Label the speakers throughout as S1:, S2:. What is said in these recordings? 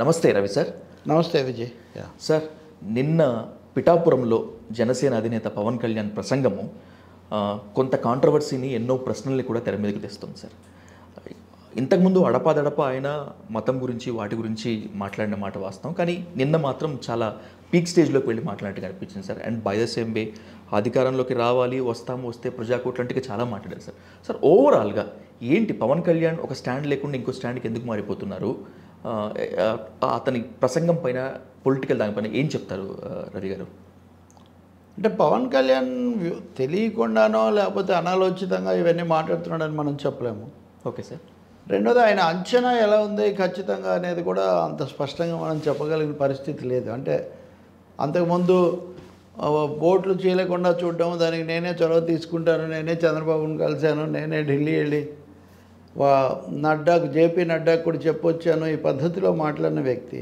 S1: నమస్తే రవి సార్
S2: నమస్తే Vijay yeah
S1: sir నిన్న పిఠాపురంలో జనసేన అధినేత పవన్ కళ్యాణ్ ప్రసంగము ఆ, కొంత కాంట్రవర్సీని ఎన్నో ప్రశ్నల్ని కూడా తెర మీదకి తెస్తుంది సార్ ఇంతకుముందు అడపాదడప ఆయన మతం గురించి వాటి గురించి మాట్లాడిన మాట వాస్తవం కానీ నిన్న మాత్రం చాలా పీక్ స్టేజ్లోకి వెళ్ళి మాట్లాడినట్టుగా అనిపించింది sir and by the same way అధికారంలోకి రావాలి వస్తాము వస్తే ప్రజాకోట్లాంటిగా చాలా మాట్లాడారు సార్ సార్ ఓవరాల్గా ఏంటి పవన్ కళ్యాణ్ ఒక స్టాండ్ లేకుండా ఇంకో స్టాండ్కి ఎందుకు మారిపోతున్నారు ఆ, ఆ, అతని ప్రసంగం పైన పొలిటికల్ దానిపైన ఏం చెప్తారు ఆ, రవి గారు
S2: అంటే పవన్ కళ్యాణ్ వ్య- తెలియకుండానో లేకపోతే అనాలోచితంగా ఇవన్నీ మాట్లాడుతున్నాడని మనం చెప్పలేము
S1: ఓకే సార్
S2: రెండోది ఆయన అంచనా ఎలా ఉంది ఖచ్చితంగా అనేది కూడా అంత స్పష్టంగా మనం చెప్పగలిగిన పరిస్థితి లేదు అంటే అంతకుముందు ఆ, ఓట్లు చేయలేకుండా చూడడం దానికి నేనే చొరవ తీసుకుంటాను నేనే చంద్రబాబును కలిశాను నేనే ఢిల్లీ వెళ్ళి వా నడ్డాకు జేపీ నడ్డాకు కూడా చెప్పొచ్చాను ఈ పద్ధతిలో మాట్లాడిన వ్యక్తి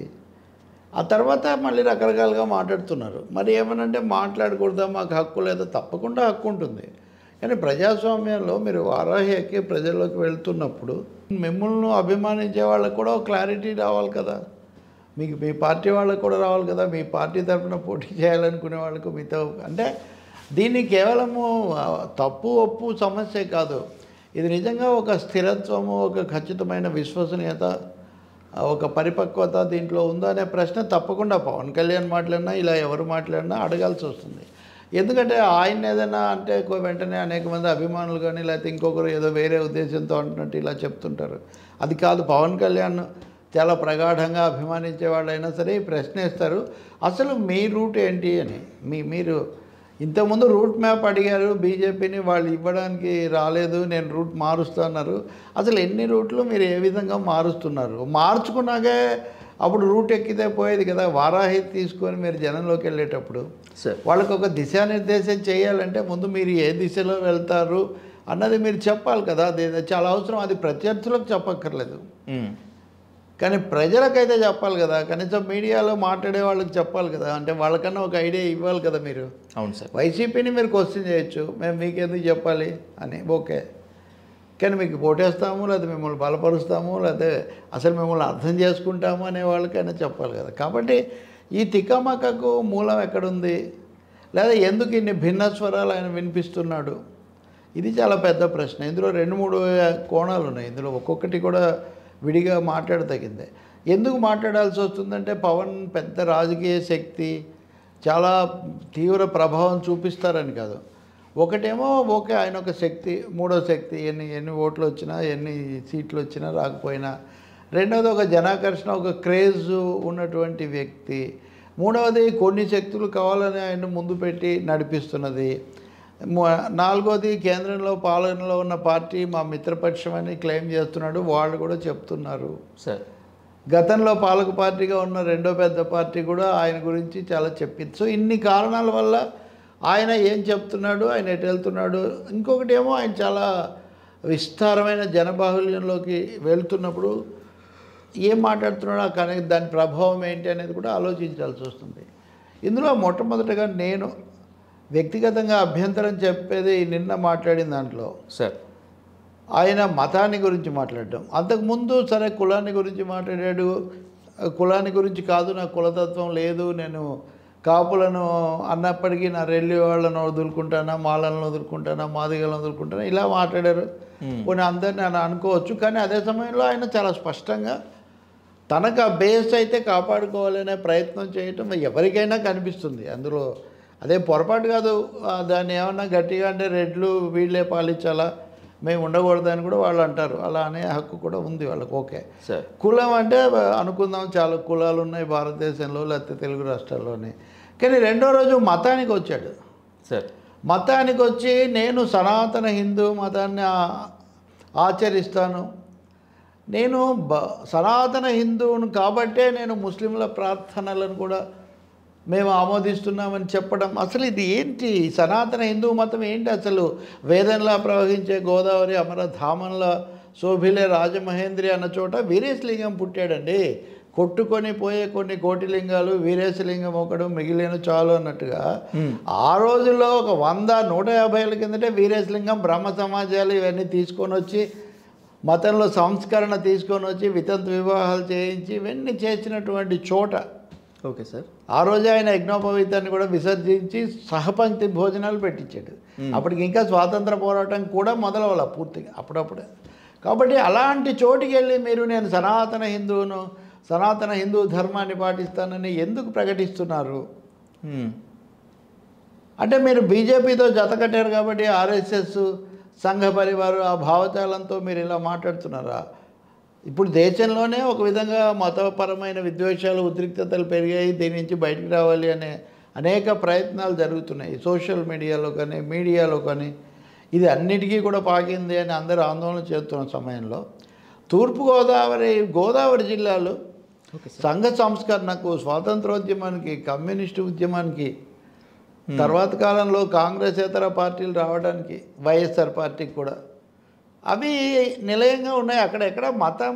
S2: ఆ తర్వాత మళ్ళీ రకరకాలుగా మాట్లాడుతున్నారు మరి ఏమనంటే మాట్లాడకూడదా మాకు హక్కు లేదా తప్పకుండా హక్కు ఉంటుంది కానీ ప్రజాస్వామ్యంలో మీరు వారాహి ఎక్కి ప్రజల్లోకి వెళ్తున్నప్పుడు మిమ్మల్ని అభిమానించే వాళ్ళకు కూడా ఒక క్లారిటీ రావాలి కదా మీకు మీ పార్టీ వాళ్ళకు కూడా రావాలి కదా మీ పార్టీ తరఫున పోటీ చేయాలనుకునే వాళ్ళకు మీతో అంటే దీన్ని కేవలము ఆ, తప్పు ఒప్పు సమస్య కాదు ఇది నిజంగా ఒక స్థిరత్వము ఒక ఖచ్చితమైన విశ్వసనీయత ఆ, ఒక పరిపక్వత దీంట్లో ఉందా అనే ప్రశ్న తప్పకుండా పవన్ కళ్యాణ్ మాట్లాడినా ఇలా ఎవరు మాట్లాడినా అడగాల్సి వస్తుంది ఎందుకంటే ఆయన ఏదైనా అంటే కొ- వెంటనే అనేక మంది అభిమానులు కానీ లేకపోతే ఇంకొకరు ఏదో వేరే ఉద్దేశంతో అంటున్నట్టు ఇలా చెప్తుంటారు అది కాదు పవన్ కళ్యాణ్ చాలా ప్రగాఢంగా అభిమానించే వాళ్ళైనా సరే ఈ ప్రశ్న వేస్తారు అసలు మీ రూట్ ఏంటి అని మీ మీరు ఇంతకుముందు రూట్ మ్యాప్ అడిగారు బీజేపీని వాళ్ళు ఇవ్వడానికి రాలేదు నేను రూట్ మారుస్తా అన్నారు అసలు ఎన్ని రూట్లు మీరు ఏ విధంగా మారుస్తున్నారు మార్చుకున్నాకే అప్పుడు రూట్ ఎక్కితే పోయేది కదా వారాహి తీసుకొని మీరు జనంలోకి వెళ్ళేటప్పుడు
S1: సార్
S2: వాళ్ళకు ఒక దిశానిర్దేశం చేయాలంటే ముందు మీరు ఏ దిశలో వెళ్తారు అన్నది మీరు చెప్పాలి కదా అది చాలా అవసరం అది ప్రత్యర్థులకు చెప్పక్కర్లేదు
S1: మ్మ్.
S2: కానీ ప్రజలకైతే చెప్పాలి కదా కనీసం మీడియాలో మాట్లాడే వాళ్ళకి చెప్పాలి కదా అంటే వాళ్ళకన్నా ఒక ఐడియా ఇవ్వాలి కదా మీరు
S1: అవును సార్
S2: వైసీపీని మీరు క్వశ్చన్ చేయొచ్చు మేము మీకెందుకు చెప్పాలి అని ఓకే కానీ మీకు ఓటేస్తాము లేదా మిమ్మల్ని బలపరుస్తాము లేదా అసలు మిమ్మల్ని అర్థం చేసుకుంటాము అనే వాళ్ళకైనా చెప్పాలి కదా కాబట్టి ఈ తికమకకు మూలం ఎక్కడుంది లేదా ఎందుకు ఇన్ని భిన్న స్వరాలు ఆయన వినిపిస్తున్నాడు ఇది చాలా పెద్ద ప్రశ్న ఇందులో రెండు మూడు కోణాలు ఉన్నాయి ఇందులో ఒక్కొక్కటి కూడా విడిగా మాట్లాడదగిందే ఎందుకు మాట్లాడాల్సి వస్తుందంటే పవన్ పెద్ద రాజకీయ శక్తి చాలా తీవ్ర ప్రభావం చూపిస్తారని కాదు ఒకటేమో ఓకే ఆయన ఒక శక్తి మూడో శక్తి ఎన్ని ఎన్ని ఓట్లు వచ్చినా ఎన్ని సీట్లు వచ్చినా రాకపోయినా రెండవది ఒక జనాకర్షణ ఒక క్రేజ్ ఉన్నటువంటి వ్యక్తి మూడవది కొన్ని శక్తులు కావాలని ఆయన ముందు పెట్టి నడిపిస్తున్నది ము- నాలుగోది కేంద్రంలో పాలనలో ఉన్న పార్టీ మా మిత్రపక్షం అని క్లెయిమ్ చేస్తున్నాడు వాళ్ళు కూడా చెప్తున్నారు
S1: సార్
S2: గతంలో పాలక పార్టీగా ఉన్న రెండో పెద్ద పార్టీ కూడా ఆయన గురించి చాలా చెప్పింది సో ఇన్ని కారణాల వల్ల ఆయన ఏం చెప్తున్నాడు ఆయన ఎటు వెళ్తున్నాడు ఇంకొకటి ఏమో ఆయన చాలా విస్తారమైన జనబాహుల్యంలోకి వెళ్తున్నప్పుడు ఏం మాట్లాడుతున్నాడో కానీ దాని ప్రభావం ఏంటి అనేది కూడా ఆలోచించాల్సి వస్తుంది ఇందులో మొట్టమొదటగా నేను వ్యక్తిగతంగా అభ్యంతరం చెప్పేది నిన్న మాట్లాడిన దాంట్లో
S1: సార్
S2: ఆయన మతాన్ని గురించి మాట్లాడడం అంతకుముందు సరే కులాన్ని గురించి మాట్లాడాడు కులాన్ని గురించి కాదు నా కులతత్వం లేదు నేను కాపులను అన్నప్పటికీ నా రెల్లి వాళ్ళను వదులుకుంటానా మాలను వదులుకుంటానా మాదిగలను వదులుకుంటానా ఇలా మాట్లాడారు కొన్ని అందరిని అని అనుకోవచ్చు కానీ అదే సమయంలో ఆయన చాలా స్పష్టంగా తనకు ఆ బేస్ అయితే కాపాడుకోవాలనే ప్రయత్నం చేయటం ఎవరికైనా కనిపిస్తుంది అందులో అదే పొరపాటు కాదు ఆ, దాన్ని ఏమన్నా గట్టిగా అంటే రెడ్లు వీళ్ళే పాలించాలా మేము ఉండకూడదని కూడా వాళ్ళు అంటారు అలా అనే హక్కు కూడా ఉంది వాళ్ళకి ఓకే
S1: సార్
S2: కులం అంటే అనుకుందాం చాలా కులాలు ఉన్నాయి భారతదేశంలో లేకపోతే తెలుగు రాష్ట్రాల్లోనే కానీ రెండో రోజు మతానికి వచ్చాడు
S1: సార్
S2: మతానికి వచ్చి నేను సనాతన హిందూ మతాన్ని ఆ- ఆచరిస్తాను నేను బ సనాతన హిందువును కాబట్టే నేను ముస్లింల ప్రార్థనలను కూడా మేము ఆమోదిస్తున్నామని చెప్పడం అసలు ఇది ఏంటి సనాతన హిందూ మతం ఏంటి అసలు వేదంలా ప్రవహించే గోదావరి అమరధామంలా శోభిలే రాజమహేంద్రి అన్న చోట వీరేశలింగం పుట్టాడండి కొట్టుకొని పోయే కొన్ని కోటిలింగాలు వీరేశలింగం ఒకడు మిగిలిన చాలు అన్నట్టుగా ఆ రోజుల్లో ఒక వంద నూట యాభై ఏళ్ళ కిందటే వీరేశలింగం బ్రహ్మ సమాజాలు ఇవన్నీ తీసుకొని వచ్చి మతంలో సంస్కరణ తీసుకొని వచ్చి వితంతు వివాహాలు చేయించి ఇవన్నీ చేసినటువంటి చోట
S1: ఓకే సార్
S2: ఆ రోజే ఆయన యజ్ఞోపవీతాన్ని కూడా విసర్జించి సహపంక్తి భోజనాలు పెట్టించాడు అప్పటికి ఇంకా స్వాతంత్ర పోరాటం కూడా మొదలవ్వాల పూర్తిగా అప్పుడప్పుడే కాబట్టి అలాంటి చోటికి వెళ్ళి మీరు నేను సనాతన హిందువును సనాతన హిందూ ధర్మాన్ని పాటిస్తానని ఎందుకు ప్రకటిస్తున్నారు
S1: మ్మ్.
S2: అంటే మీరు బీజేపీతో జత కట్టారు కాబట్టి ఆర్ఎస్ఎస్ సంఘ పరివారు ఆ భావజాలంతో మీరు ఇలా మాట్లాడుతున్నారా ఇప్పుడు దేశంలోనే ఒక విధంగా మతపరమైన విద్వేషాలు ఉద్రిక్తతలు పెరిగాయి దీని నుంచి బయటికి రావాలి అనే అనేక ప్రయత్నాలు జరుగుతున్నాయి సోషల్ మీడియాలో కానీ మీడియాలో కానీ ఇది అన్నిటికీ కూడా పాకింది అని అందరూ ఆందోళన చేస్తున్న సమయంలో తూర్పుగోదావరి గోదావరి జిల్లాలో
S1: ఓకే సార్
S2: సంఘ సంస్కరణకు స్వాతంత్రోద్యమానికి కమ్యూనిస్టు ఉద్యమానికి తర్వాత కాలంలో కాంగ్రెస్ ఇతర పార్టీలు రావడానికి వైఎస్ఆర్ పార్టీకి కూడా అవి నిలయంగా ఉన్నాయి అక్కడెక్కడ మతం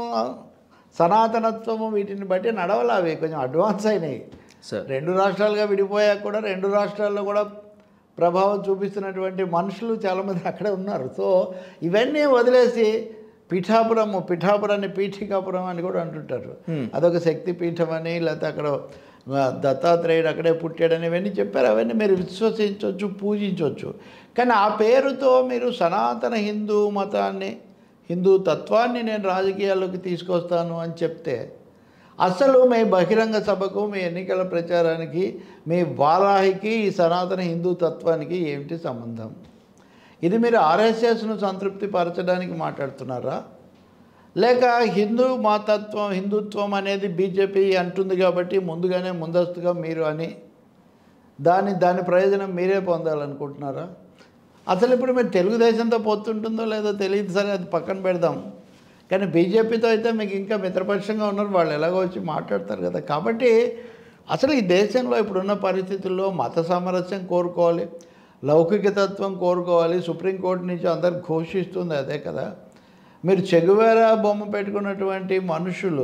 S2: సనాతనత్వము వీటిని బట్టి నడవాలి అవి కొంచెం అడ్వాన్స్ అయినాయి
S1: సార్
S2: రెండు రాష్ట్రాలుగా విడిపోయాక కూడా రెండు రాష్ట్రాల్లో కూడా ప్రభావం చూపిస్తున్నటువంటి మనుషులు చాలామంది అక్కడే ఉన్నారు సో ఇవన్నీ వదిలేసి పీఠాపురము పీఠాపురాన్ని పీఠికాపురం అని కూడా అంటుంటారు అదొక శక్తి పీఠం అని లేకపోతే అక్కడ ఆ, దత్తాత్రేయుడు అక్కడే పుట్టాడని ఇవన్నీ చెప్పారు అవన్నీ మీరు విశ్వసించవచ్చు పూజించవచ్చు కానీ ఆ పేరుతో మీరు సనాతన హిందూ మతాన్ని హిందూ తత్వాన్ని నేను రాజకీయాల్లోకి తీసుకొస్తాను అని చెప్తే అసలు మీ బహిరంగ సభకు మీ ఎన్నికల ప్రచారానికి మీ వారాహికి ఈ సనాతన హిందూ తత్వానికి ఏమిటి సంబంధం ఇది మీరు ఆర్ఎస్ఎస్ను సంతృప్తి పరచడానికి మాట్లాడుతున్నారా లేక హిందూ మాతత్వం హిందుత్వం అనేది బీజేపీ అంటుంది కాబట్టి ముందుగానే ముందస్తుగా మీరు అని దాని దాని ప్రయోజనం మీరే పొందాలనుకుంటున్నారా అసలు ఇప్పుడు మీరు తెలుగుదేశంతో పొత్తుంటుందో లేదో తెలియదు సరే అది పక్కన పెడదాం కానీ బీజేపీతో అయితే మీకు ఇంకా మిత్రపక్షంగా ఉన్నారు వాళ్ళు ఎలాగో వచ్చి మాట్లాడతారు కదా కాబట్టి అసలు ఈ దేశంలో ఇప్పుడున్న పరిస్థితుల్లో మత సామరస్యం కోరుకోవాలి లౌకికతత్వం కోరుకోవాలి సుప్రీంకోర్టు నుంచి అందరు ఘోషిస్తుంది అదే కదా మీరు చెగువేరా బొమ్మ పెట్టుకున్నటువంటి మనుషులు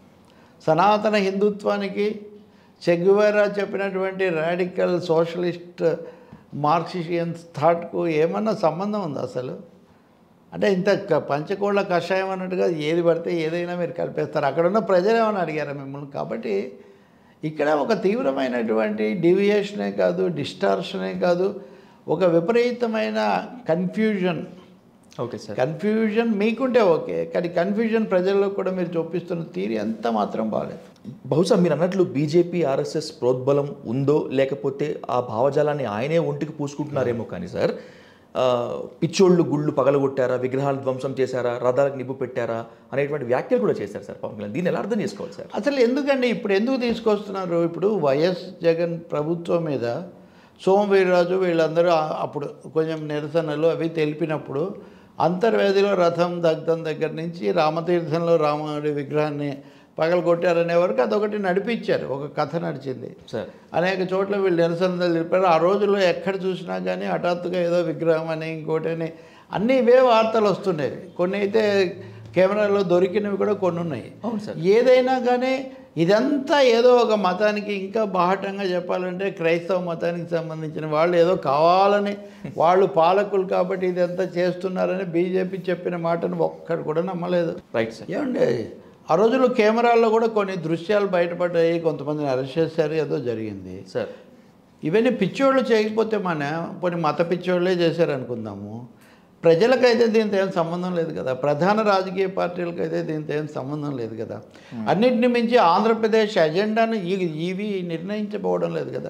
S2: సనాతన హిందుత్వానికి చెగువేరా చెప్పినటువంటి రాడికల్ సోషలిస్ట్ మార్క్సిషియన్స్ థాట్కు ఏమన్నా సంబంధం ఉందా అసలు అంటే ఇంత క- పంచకోళ్ళ కషాయం అన్నట్టుగా ఏది పడితే ఏదైనా మీరు కలిపేస్తారు అక్కడ ఉన్న ప్రజలు ఏమైనా అడిగారా మిమ్మల్ని కాబట్టి ఇక్కడ ఒక తీవ్రమైనటువంటి డివియేషనే కాదు డిస్టార్షనే కాదు ఒక విపరీతమైన కన్ఫ్యూజన్
S1: ఓకే సార్
S2: కన్ఫ్యూజన్ మీకుంటే ఓకే కానీ కన్ఫ్యూజన్ ప్రజల్లో కూడా మీరు చూపిస్తున్న తీరు ఎంత మాత్రం బాగాలేదు
S1: బహుశా మీరు అన్నట్లు బీజేపీ ఆర్ఎస్ఎస్ ప్రోద్బలం ఉందో లేకపోతే ఆ భావజాలాన్ని ఆయనే ఒంటికి పూసుకుంటున్నారేమో కానీ సార్ ఆ, పిచ్చోళ్ళు గుళ్ళు పగలగొట్టారా విగ్రహాలు ధ్వంసం చేశారా రథాలకు నిప్పు పెట్టారా అనేటువంటి వ్యాఖ్యలు కూడా చేశారు సార్ పవన్ కళ్యాణ్ దీన్ని ఎలా అర్థం చేసుకోవాలి సార్
S2: అసలు ఎందుకండి ఇప్పుడు ఎందుకు తీసుకొస్తున్నారు ఇప్పుడు వైఎస్ జగన్ ప్రభుత్వం మీద సోమవీర్రాజు వీళ్ళందరూ ఆ- అప్పుడు కొంచెం నిరసనలు అవి తెలిపినప్పుడు అంతర్వేదిలో రథం దగ్ధం దగ్గర నుంచి రామతీర్థంలో రాముడి విగ్రహాన్ని పగలగొట్టారనే వరకు అదొకటి నడిపించారు ఒక కథ నడిచింది
S1: సార్
S2: అనేక చోట్ల వీళ్ళు నిరసనలు తెలిపారు ఆ రోజుల్లో ఎక్కడ చూసినా కానీ హఠాత్తుగా ఏదో విగ్రహం అని ఇంకోటి అని అన్నీ ఇవే వార్తలు వస్తుండేవి కొన్ని అయితే కెమెరాలో దొరికినవి కూడా కొన్ని ఉన్నాయి
S1: అవును సార్
S2: ఏదైనా కానీ ఇదంతా ఏదో ఒక మతానికి ఇంకా బాహటంగా చెప్పాలంటే క్రైస్తవ మతానికి సంబంధించిన వాళ్ళు ఏదో కావాలని వాళ్ళు పాలకులు కాబట్టి ఇదంతా చేస్తున్నారని బీజేపీ చెప్పిన మాటను ఒక్కడు కూడా నమ్మలేదు
S1: రైట్ సార్
S2: ఏమండి ఆ రోజుల్లో కెమెరాల్లో కూడా కొన్ని దృశ్యాలు బయటపడ్డాయి కొంతమందిని అరెస్ట్ చేశారు ఏదో జరిగింది
S1: సార్
S2: ఇవన్నీ పిచ్చోళ్ళు చేయకపోతే మన కొన్ని మత పిచ్చోళ్ళే చేశారు అనుకుందాము ప్రజలకైతే దీంతో ఏం సంబంధం లేదు కదా ప్రధాన రాజకీయ పార్టీలకైతే దీంతో ఏం సంబంధం లేదు కదా అన్నిటిని మించి ఆంధ్రప్రదేశ్ ఎజెండాను ఈ- ఇవి నిర్ణయించబోవడం లేదు కదా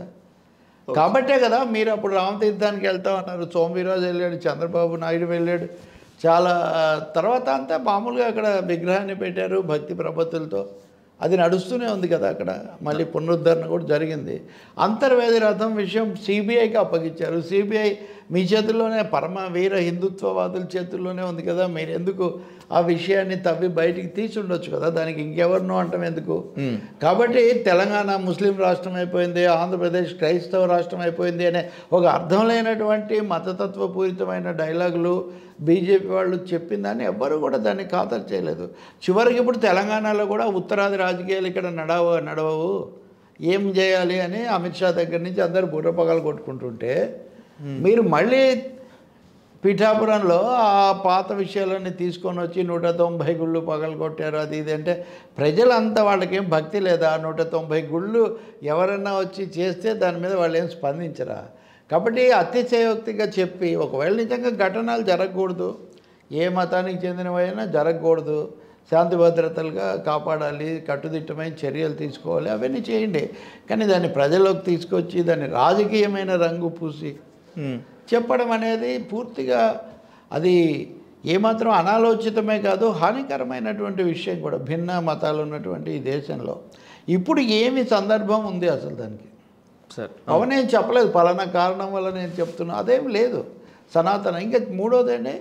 S2: కాబట్టే కదా మీరు అప్పుడు రామతీర్థానికి వెళ్తాం అన్నారు సోమవీరాజు వెళ్ళాడు చంద్రబాబు నాయుడు వెళ్ళాడు చాలా తర్వాత అంతా మామూలుగా అక్కడ విగ్రహాన్ని పెట్టారు భక్తి ప్రపత్తులతో అది నడుస్తూనే ఉంది కదా అక్కడ మళ్ళీ పునరుద్ధరణ కూడా జరిగింది అంతర్వేది రథం విషయం సిబిఐకి అప్పగించారు సిబిఐ మీ చేతుల్లోనే పరమ వీర హిందుత్వవాదుల చేతుల్లోనే ఉంది కదా మీరు ఎందుకు ఆ విషయాన్ని తవ్వి బయటికి తీసి ఉండొచ్చు కదా దానికి ఇంకెవరినో అంటాం ఎందుకు కాబట్టి తెలంగాణ ముస్లిం రాష్ట్రం అయిపోయింది ఆంధ్రప్రదేశ్ క్రైస్తవ రాష్ట్రం అయిపోయింది అనే ఒక అర్థం లేనటువంటి మతతత్వపూరితమైన డైలాగులు బీజేపీ వాళ్ళు చెప్పిన దాన్ని ఎవ్వరూ కూడా దాన్ని ఖాతరు చేయలేదు చివరికి ఇప్పుడు తెలంగాణలో కూడా ఉత్తరాది రాజకీయాలు ఇక్కడ నడవ నడవవు ఏం చేయాలి అని అమిత్ షా దగ్గర నుంచి అందరు బుర్ర పగలు కొట్టుకుంటుంటే మీరు మళ్ళీ పిఠాపురంలో ఆ పాత విషయాలన్నీ తీసుకొని వచ్చి నూట తొంభై గుళ్ళు పగలు కొట్టారు అది ఇది అంటే ప్రజలంతా వాళ్ళకేం భక్తి లేదా నూట తొంభై గుళ్ళు ఎవరన్నా వచ్చి చేస్తే దాని మీద వాళ్ళు ఏం స్పందించరా కాబట్టి అతిశయోక్తిగా చెప్పి ఒకవేళ నిజంగా ఘటనలు జరగకూడదు ఏ మతానికి చెందినవైనా జరగకూడదు శాంతి భద్రతలుగా కాపాడాలి కట్టుదిట్టమైన చర్యలు తీసుకోవాలి అవన్నీ చేయండి కానీ దాన్ని ప్రజల్లోకి తీసుకొచ్చి దాన్ని రాజకీయమైన రంగు పూసి
S1: మ్మ్.
S2: చెప్పడం అనేది పూర్తిగా అది ఏమాత్రం అనాలోచితమే కాదు హానికరమైనటువంటి విషయం కూడా భిన్న మతాలు ఉన్నటువంటి ఈ దేశంలో ఇప్పుడు ఏమి సందర్భం ఉంది అసలు దానికి
S1: సార్
S2: అవనేం చెప్పలేదు పలానా కారణం వల్ల నేను చెప్తున్నా అదేం లేదు సనాతన ఇంకా మూడోదండి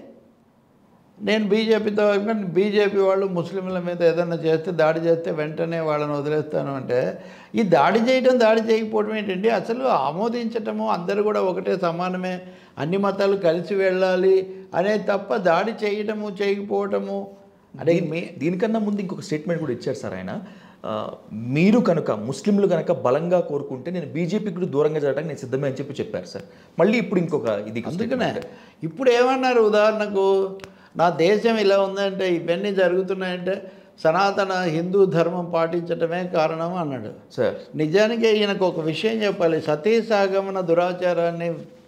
S2: నేను బీజేపీతో బీజేపీ వాళ్ళు ముస్లింల మీద ఏదైనా చేస్తే దాడి చేస్తే వెంటనే వాళ్ళని వదిలేస్తాను అంటే ఈ దాడి చేయడం దాడి చేయకపోవడం ఏంటండి అసలు ఆమోదించటము అందరూ కూడా ఒకటే సమానమే అన్ని మతాలు కలిసి వెళ్ళాలి అనేది తప్ప దాడి చేయటము చేయకపోవటము అంటే మీ
S1: దీనికన్నా ముందు ఇంకొక స్టేట్మెంట్ కూడా ఇచ్చారు సార్ ఆయన ఆ, మీరు కనుక ముస్లింలు కనుక బలంగా కోరుకుంటే నేను బీజేపీకి కూడా దూరంగా జరగడానికి నేను సిద్ధమే అని చెప్పి చెప్పారు సార్ మళ్ళీ ఇప్పుడు ఇంకొక ఇది
S2: అందుకనే ఇప్పుడు ఏమన్నారు ఉదాహరణకు నా దేశం ఇలా ఉందంటే ఇవన్నీ జరుగుతున్నాయంటే సనాతన హిందూ ధర్మం పాటించటమే కారణం అన్నాడు
S1: సార్
S2: నిజానికి ఈయనకు ఒక విషయం చెప్పాలి సతీ సాగమన దురాచారాన్ని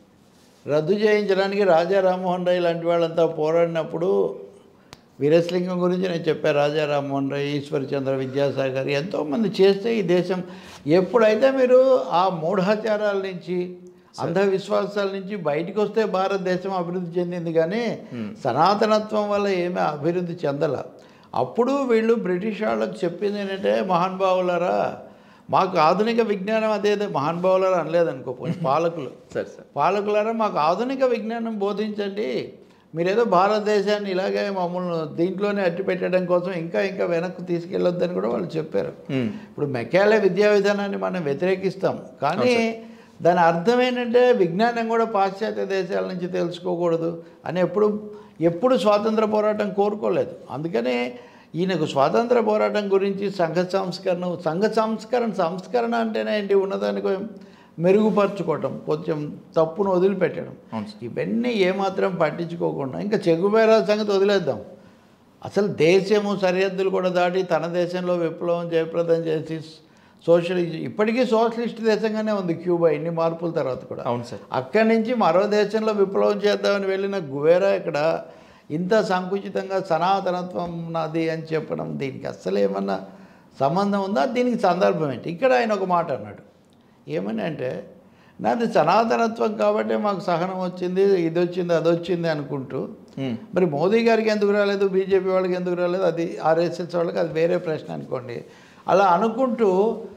S2: రద్దు చేయించడానికి రాజా రామ్మోహన్ రాయ్ లాంటి వాళ్ళంతా పోరాడినప్పుడు వీరేశలింగం గురించి నేను చెప్పాను రాజా రామ్మోహన్ రాయ్ ఈశ్వరచంద్ర విద్యాసాగర్ ఎంతోమంది చేస్తే ఈ దేశం ఎప్పుడైతే మీరు ఆ మూఢాచారాల నుంచి అంధవిశ్వాసాల నుంచి బయటికి వస్తే భారతదేశం అభివృద్ధి చెందింది కానీ సనాతనత్వం వల్ల ఏమీ అభివృద్ధి చెందల అప్పుడు వీళ్ళు బ్రిటిష్ వాళ్ళకి చెప్పింది ఏంటంటే మహానుభావులరా మాకు ఆధునిక విజ్ఞానం అదేదో మహానుభావులరా అనలేదనుకో పోనీ పాలకులు
S1: సార్ సార్
S2: పాలకులారా మాకు ఆధునిక విజ్ఞానం బోధించండి మీరేదో భారతదేశాన్ని ఇలాగే మమ్మల్ని దీంట్లోనే అట్టి పెట్టడం కోసం ఇంకా ఇంకా వెనక్కి తీసుకెళ్ళొద్దని కూడా వాళ్ళు చెప్పారు
S1: మ్మ్.
S2: ఇప్పుడు మెకాలే విద్యా విధానాన్ని మనం వ్యతిరేకిస్తాం కానీ దాని అర్థం ఏంటంటే విజ్ఞానం కూడా పాశ్చాత్య దేశాల నుంచి తెలుసుకోకూడదు అని ఎప్పుడు ఎప్పుడు స్వాతంత్ర పోరాటం కోరుకోలేదు అందుకనే ఈయనకు స్వాతంత్ర పోరాటం గురించి సంఘ సంస్కరణ సంఘ సంస్కరణ సంస్కరణ అంటేనే ఏంటి ఉన్నదాన్ని కొంచెం మెరుగుపరచుకోవటం కొంచెం తప్పును వదిలిపెట్టడం
S1: అవును సార్
S2: ఇవన్నీ ఏమాత్రం పట్టించుకోకుండా ఇంకా చెగుబేరా సంగతి వదిలేద్దాం అసలు దేశము సరిహద్దులు కూడా దాటి తన దేశంలో విప్లవం జయప్రదం చేసి సోషలిజం ఇప్పటికీ సోషలిస్ట్ దేశంగానే ఉంది క్యూబా ఇన్ని మార్పుల తర్వాత కూడా
S1: అవును సార్
S2: అక్కడి నుంచి మరో దేశంలో విప్లవం చేద్దామని వెళ్ళిన గువేరా ఇక్కడ ఇంత సంకుచితంగా సనాతనత్వం నాది అని చెప్పడం దీనికి అస్సలు ఏమన్నా సంబంధం ఉందా దీనికి సందర్భం ఏంటి ఇక్కడ ఆయన ఒక మాట అన్నాడు ఏమని అంటే నాది సనాతనత్వం కాబట్టి మాకు సహనం వచ్చింది ఇది వచ్చింది అది వచ్చింది అనుకుంటూ
S1: మ్మ్.
S2: మరి మోదీ గారికి ఎందుకు రాలేదు బీజేపీ వాళ్ళకి ఎందుకు రాలేదు అది ఆర్ఎస్ఎస్ వాళ్ళకి అది వేరే ప్రశ్న అనుకోండి అలా అనుకుంటూ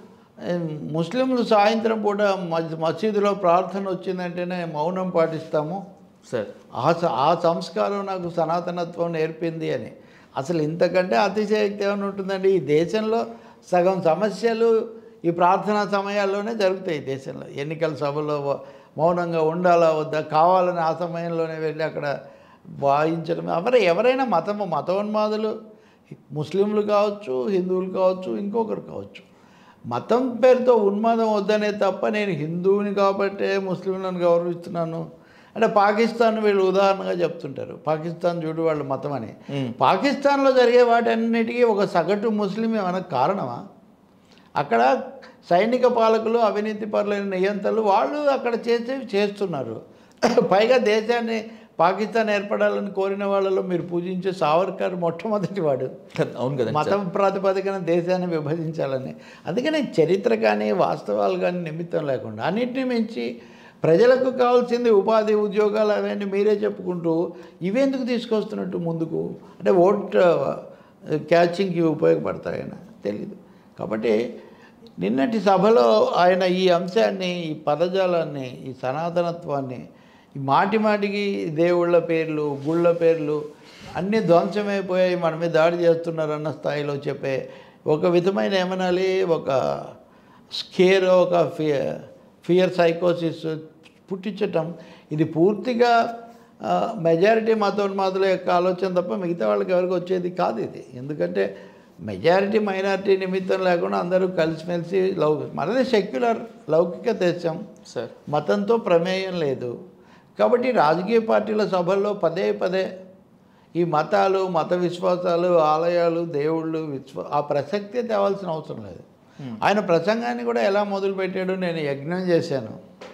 S2: ఏం, ముస్లింలు సాయంత్రం పూట మస్- మసీదులో ప్రార్థన వచ్చిందంటేనే మౌనం పాటిస్తాము
S1: సార్
S2: ఆ స- ఆ సంస్కారం నాకు సనాతనత్వం నేర్పింది అని అసలు ఇంతకంటే అతిశయక్తి ఏమైనా ఉంటుందండి ఈ దేశంలో సగం సమస్యలు ఈ ప్రార్థనా సమయాల్లోనే జరుగుతాయి ఈ దేశంలో ఎన్నికల సభలో వ- మౌనంగా ఉండాలా వద్దా కావాలని ఆ సమయంలోనే వెళ్ళి అక్కడ వాయించడం ఎవరు ఎవరైనా మతము మతోన్మాదులు ముస్లింలు కావచ్చు హిందువులు కావచ్చు ఇంకొకరు కావచ్చు మతం పేరుతో ఉన్మాదం వద్దనే తప్ప నేను హిందువుని కాబట్టే ముస్లింలను గౌరవిస్తున్నాను అంటే పాకిస్తాన్ వీళ్ళు ఉదాహరణగా చెప్తుంటారు పాకిస్తాన్ చూడు వాళ్ళ మతం అని
S1: మ్మ్.
S2: పాకిస్తాన్లో జరిగే వాటన్నిటికీ ఒక సగటు ముస్లిం ఏమైనా కారణమా అక్కడ సైనిక పాలకులు అవినీతి పరులైన నియంతలు వాళ్ళు అక్కడ చేసేవి చేస్తున్నారు పైగా దేశాన్ని పాకిస్తాన్ ఏర్పడాలని కోరిన వాళ్ళలో మీరు పూజించే సావర్కర్ మొట్టమొదటి వాడు
S1: అవును కదండి సార్
S2: మతం ప్రాతిపదికన దేశాన్ని విభజించాలని అందుకని చరిత్ర కానీ వాస్తవాలు కానీ నిమిత్తం లేకుండా అన్నింటినీ మించి ప్రజలకు కావాల్సింది ఉపాధి ఉద్యోగాలు అవన్నీ మీరే చెప్పుకుంటూ ఇవెందుకు తీసుకొస్తున్నట్టు ముందుకు అంటే ఓట్ క్యాచింగ్కి ఉపయోగపడతాయన తెలీదు కాబట్టి నిన్నటి సభలో ఆయన ఈ అంశాన్ని ఈ పదజాలాన్ని ఈ సనాతనత్వాన్ని ఈ మాటి మాటికి దేవుళ్ళ పేర్లు గుళ్ళ పేర్లు అన్నీ ధ్వంసమైపోయాయి మన మీద దాడి చేస్తున్నారన్న స్థాయిలో చెప్పే ఒక విధమైన ఏమనాలి ఒక స్కేర్ ఒక ఫియర్ ఫియర్ సైకోసిస్ పుట్టించటం ఇది పూర్తిగా మెజారిటీ మతోన్మాదుల యొక్క ఆలోచన తప్ప మిగతా వాళ్ళకి ఎవరికి వచ్చేది కాదు ఇది ఎందుకంటే మెజారిటీ మైనారిటీ నిమిత్తం లేకుండా అందరూ కలిసిమెలిసి లౌకిక మనది సెక్యులర్ లౌకిక దేశం
S1: సార్
S2: మతంతో ప్రమేయం లేదు కాబట్టి రాజకీయ పార్టీల సభల్లో పదే పదే ఈ మతాలు మత విశ్వాసాలు ఆలయాలు దేవుళ్ళు విశ్వ ఆ ప్రసక్తే తేవాల్సిన అవసరం లేదు ఆయన ప్రసంగాన్ని కూడా ఎలా మొదలుపెట్టాడు నేను యజ్ఞం చేశాను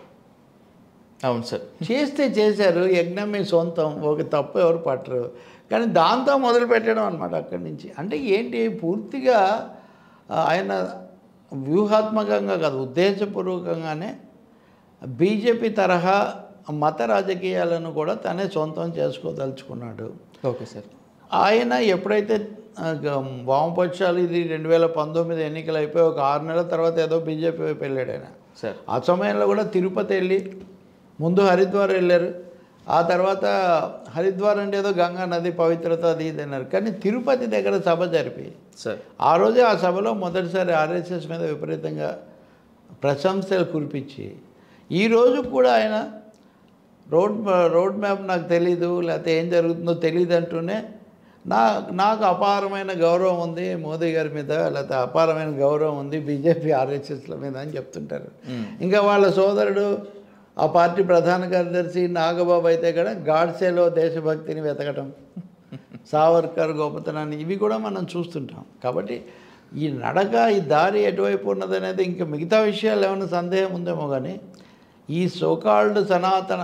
S1: అవును సార్
S2: చేస్తే చేశారు యజ్ఞం మీ సొంతం ఒక తప్పు ఎవరు పట్టరు కానీ దాంతో మొదలు పెట్టడం అనమాట అక్కడి నుంచి అంటే ఏంటి పూర్తిగా ఆ, ఆయన వ్యూహాత్మకంగా కాదు ఉద్దేశపూర్వకంగానే బీజేపీ తరహా మత రాజకీయాలను కూడా తనే సొంతం చేసుకోదలుచుకున్నాడు
S1: ఓకే సార్
S2: ఆయన ఎప్పుడైతే ఆ, గ- వామపక్షాలు ఇది రెండు వేల పంతొమ్మిది ఎన్నికలు అయిపోయి ఒక ఆరు నెలల తర్వాత ఏదో బీజేపీ వైపు వెళ్ళాడు ఆయన
S1: సార్
S2: ఆ సమయంలో కూడా తిరుపతి వెళ్ళి ముందు హరిద్వార్ వెళ్ళారు ఆ తర్వాత హరిద్వార్ అంటే ఏదో గంగా నది పవిత్రత అది ఇది అన్నారు కానీ తిరుపతి దగ్గర సభ జరిపి
S1: సార్
S2: ఆ రోజే ఆ సభలో మొదటిసారి ఆర్ఎస్ఎస్ మీద విపరీతంగా ప్రశంసలు కురిపించి ఈరోజు కూడా ఆయన రోడ్ రోడ్ మ్యాప్ నాకు తెలీదు లేకపోతే ఏం జరుగుతుందో తెలియదు అంటూనే నా నాకు అపారమైన గౌరవం ఉంది మోదీ గారి మీద లేకపోతే అపారమైన గౌరవం ఉంది బీజేపీ ఆర్ఎస్ఎస్ల మీద అని చెప్తుంటారు ఇంకా వాళ్ళ సోదరుడు ఆ పార్టీ ప్రధాన కార్యదర్శి నాగబాబు అయితే కూడా గాడ్సేలో దేశభక్తిని వెతకటం సావర్కర్ గొప్పతనాన్ని ఇవి కూడా మనం చూస్తుంటాం కాబట్టి ఈ నడక ఈ దారి ఎటువైపు ఉన్నదనేది ఇంకా మిగతా విషయాలు ఏమైనా సందేహం ఉందేమో కానీ ఈ సోకాల్డ్ సనాతన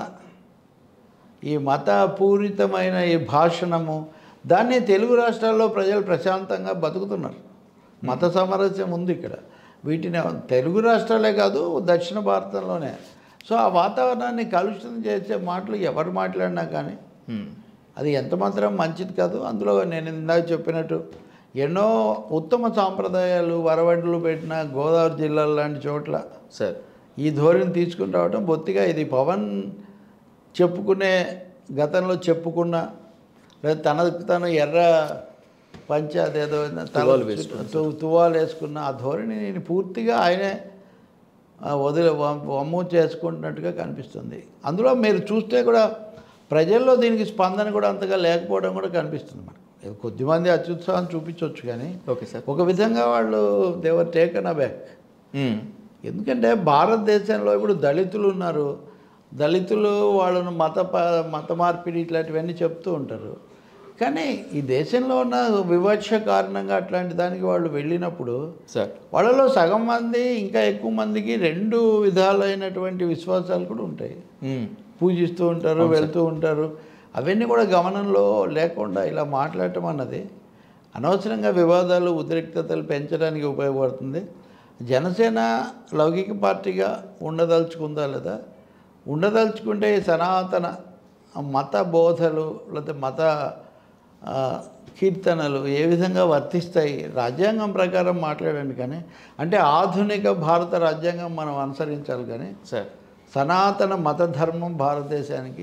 S2: ఈ మతపూరితమైన ఈ భాషణము దాన్ని తెలుగు రాష్ట్రాల్లో ప్రజలు ప్రశాంతంగా బతుకుతున్నారు మత సామరస్యం ఉంది ఇక్కడ వీటిని తెలుగు రాష్ట్రాలే కాదు దక్షిణ భారతంలోనే సో ఆ వాతావరణాన్ని కలుషితం చేసే మాటలు ఎవరు మాట్లాడినా కానీ
S1: మ్మ్.
S2: అది ఎంత మాత్రం మంచిది కాదు అందులో నేను ఇందాక చెప్పినట్టు ఎన్నో ఉత్తమ సాంప్రదాయాలు వరవడ్లు పెట్టిన గోదావరి జిల్లాల లాంటి చోట్ల
S1: సార్
S2: ఈ ధోరణిని తీసుకుని రావడం బొత్తిగా ఇది పవన్ చెప్పుకునే గతంలో చెప్పుకున్న లేదా తనకు తను ఎర్ర పంచ అదేదో తల
S1: తువ్వాలు వేసుకున్న
S2: తు- తువ్వాలు వేసుకున్న ఆ ధోరణి నేను పూర్తిగా ఆయనే ఆ, వదిలి వం- వమ్ము చేసుకుంటున్నట్టుగా కనిపిస్తుంది అందులో మీరు చూస్తే కూడా ప్రజల్లో దీనికి స్పందన కూడా అంతగా లేకపోవడం కూడా కనిపిస్తుంది మనకు ఇది కొద్దిమంది అత్యుత్సాహం చూపించవచ్చు కానీ
S1: ఓకే సార్
S2: ఒక విధంగా వాళ్ళు దేవర్ టేకన్ అ బ్యాక్
S1: మ్మ్.
S2: ఎందుకంటే భారతదేశంలో ఇప్పుడు దళితులు ఉన్నారు దళితులు వాళ్ళను మత ప- మత మార్పిడి ఇట్లాంటివన్నీ చెప్తూ ఉంటారు కానీ ఈ దేశంలో ఉన్న వివక్ష కారణంగా అట్లాంటి దానికి వాళ్ళు వెళ్ళినప్పుడు
S1: సార్
S2: వాళ్ళలో సగం మంది ఇంకా ఎక్కువ మందికి రెండు విధాలైనటువంటి విశ్వాసాలు కూడా ఉంటాయి
S1: మ్మ్.
S2: పూజిస్తూ ఉంటారు వెళ్తూ ఉంటారు అవన్నీ కూడా గమనంలో లేకుండా ఇలా మాట్లాడటం అన్నది అనవసరంగా వివాదాలు ఉద్రిక్తతలు పెంచడానికి ఉపయోగపడుతుంది జనసేన లౌకిక పార్టీగా ఉండదలుచుకుందా లేదా ఉండదలుచుకుంటే ఈ సనాతన మత బోధలు లేకపోతే మత ఆ, కీర్తనలు ఏ విధంగా వర్తిస్తాయి రాజ్యాంగం ప్రకారం మాట్లాడండి కానీ అంటే ఆధునిక భారత రాజ్యాంగం మనం అనుసరించాలి కానీ
S1: సార్
S2: సనాతన మత ధర్మం భారతదేశానికి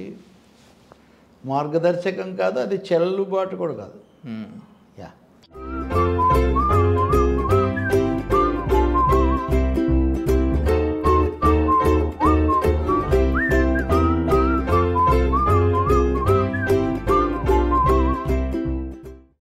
S2: మార్గదర్శకం కాదు అది చెల్లుబాటు కూడా కాదు
S1: మ్మ్.
S2: యా